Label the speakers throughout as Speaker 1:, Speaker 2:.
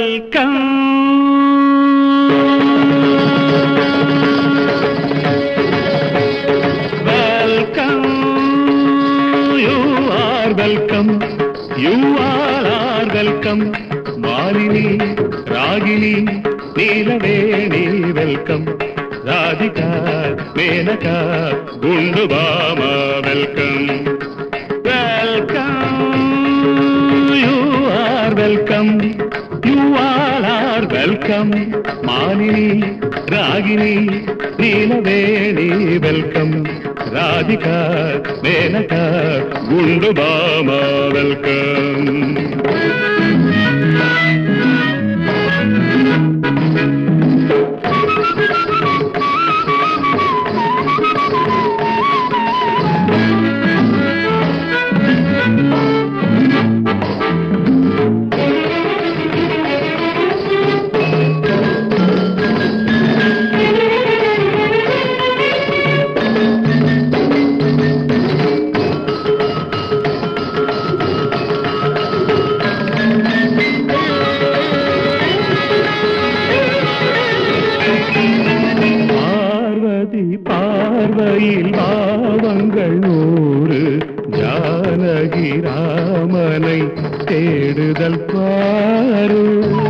Speaker 1: welcome welcome you are welcome you are are welcome Malini Ragini Neelaveni welcome Radhika Menaka குண்டு Bama welcome welcome you are welcome you all are welcome Malini Ragini Neelaveni welcome Radhika Menaka குண்டு Bama welcome Parvati பார்வையில் பாவங்கள் நூறு ஜானகி ராமனை தேடுதல் பாரு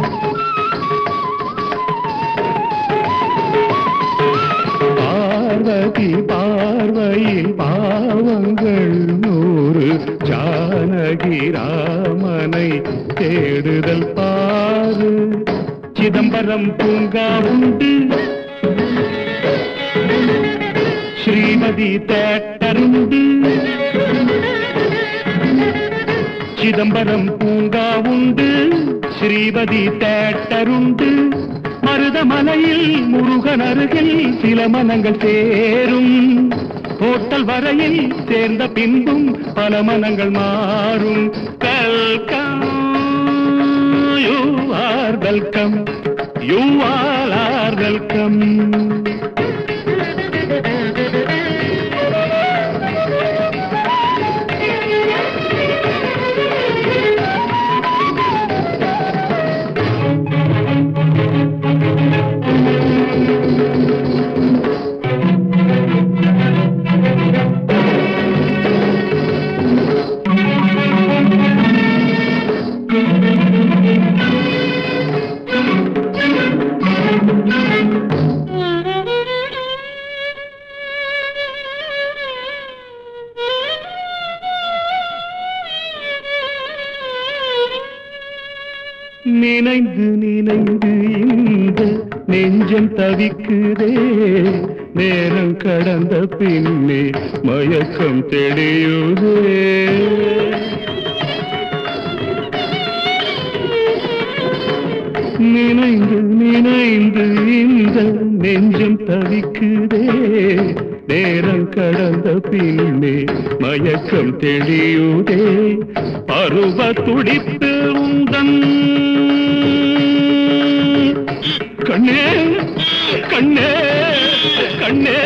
Speaker 1: பார்வதி பார்வையில் பாவங்கள் நூறு ஜானகி ராமனை தேடுதல் பாரு சிதம்பரம் பூங்கா உண்டு ஸ்ரீமதி தேட்டருண்டு சிதம்பரம் பூங்கா உண்டு ஸ்ரீமதி தேட்டருண்டு மருதமலையில் முருகன் அருகில் சில மனங்கள் சேரும் ஹோட்டல் வரையில் சேர்ந்த பின்பும் பல மனங்கள் மாறும் welcome you are welcome you all are welcome நினைந்து நினைந்து இந்த நெஞ்சம் தவிக்குதே நேரம் கடந்த பின்னே மயக்கம் தெளியுதே நினைந்து நினைந்து இந்த நெஞ்சம் தவிக்குதே நேரம் கடந்த பின்னே மயக்கம் தெளியுதே பருவ துடிப்பு உந்தன் கண்ணே கண்ணே கண்ணே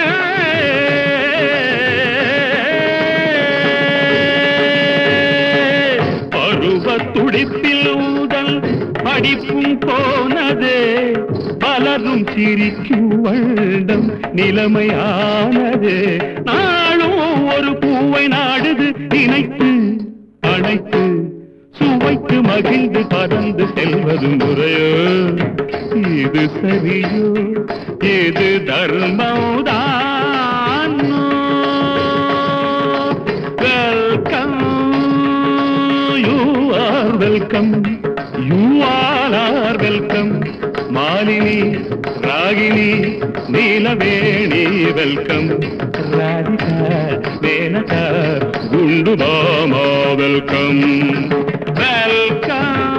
Speaker 1: பருவ துடிப்பில் ஊதல் படிப்பும் போனதே பலரும் சிரிக்கும் வருடம் நிலைமையானது நாளும் ஒரு பூவை நாடுது நினைத்து அணைத்து சுவைத்து மகிழ்ந்து பறந்து செல்வது முறையோ இது சரியோ இது தர்மம்தான் welcome you are welcome you all are welcome Malini Ragini Neelaveni welcome Radhika Menaka குண்டு மாமா வெல்கம் வெல்கம்